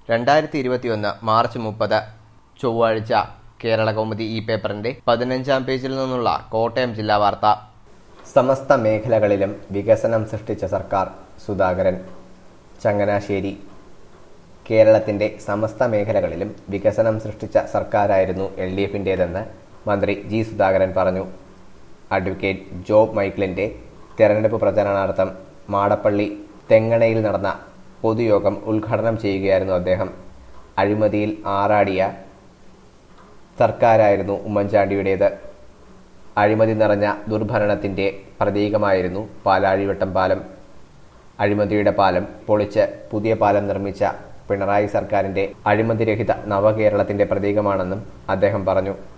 രണ്ടായിരത്തി ഇരുപത്തിയൊന്ന് മാർച്ച് മുപ്പത് ചൊവ്വാഴ്ച കേരള കൗമുദി ഈ പേപ്പറിന്റെ പതിനഞ്ചാം പേജിൽ നിന്നുള്ള കോട്ടയം ജില്ലാ വാർത്ത സമസ്ത മേഖലകളിലും വികസനം സൃഷ്ടിച്ച സർക്കാർ സുധാകരൻ ചങ്ങനാശ്ശേരി കേരളത്തിന്റെ സമസ്ത മേഖലകളിലും വികസനം സൃഷ്ടിച്ച സർക്കാരായിരുന്നു എൽ ഡി എഫിൻ്റേതെന്ന് മന്ത്രി ജി സുധാകരൻ പറഞ്ഞു അഡ്വക്കേറ്റ് ജോബ് മൈക്കിളിന്റെ തെരഞ്ഞെടുപ്പ് പ്രചരണാർത്ഥം മാടപ്പള്ളി തെങ്ങണയിൽ നടന്ന പൊതുയോഗം ഉദ്ഘാടനം ചെയ്യുകയായിരുന്നു അദ്ദേഹം അഴിമതിയിൽ ആറാടിയ സർക്കാരായിരുന്നു ഉമ്മൻചാണ്ടിയുടേത് അഴിമതി നിറഞ്ഞ ദുർഭരണത്തിന്റെ പ്രതീകമായിരുന്നു പാലാഴിവട്ടം പാലം അഴിമതിയുടെ പാലം പൊളിച്ച് പുതിയ പാലം നിർമ്മിച്ച പിണറായി സർക്കാരിന്റെ അഴിമതിരഹിത നവകേരളത്തിന്റെ പ്രതീകമാണെന്നും അദ്ദേഹം പറഞ്ഞു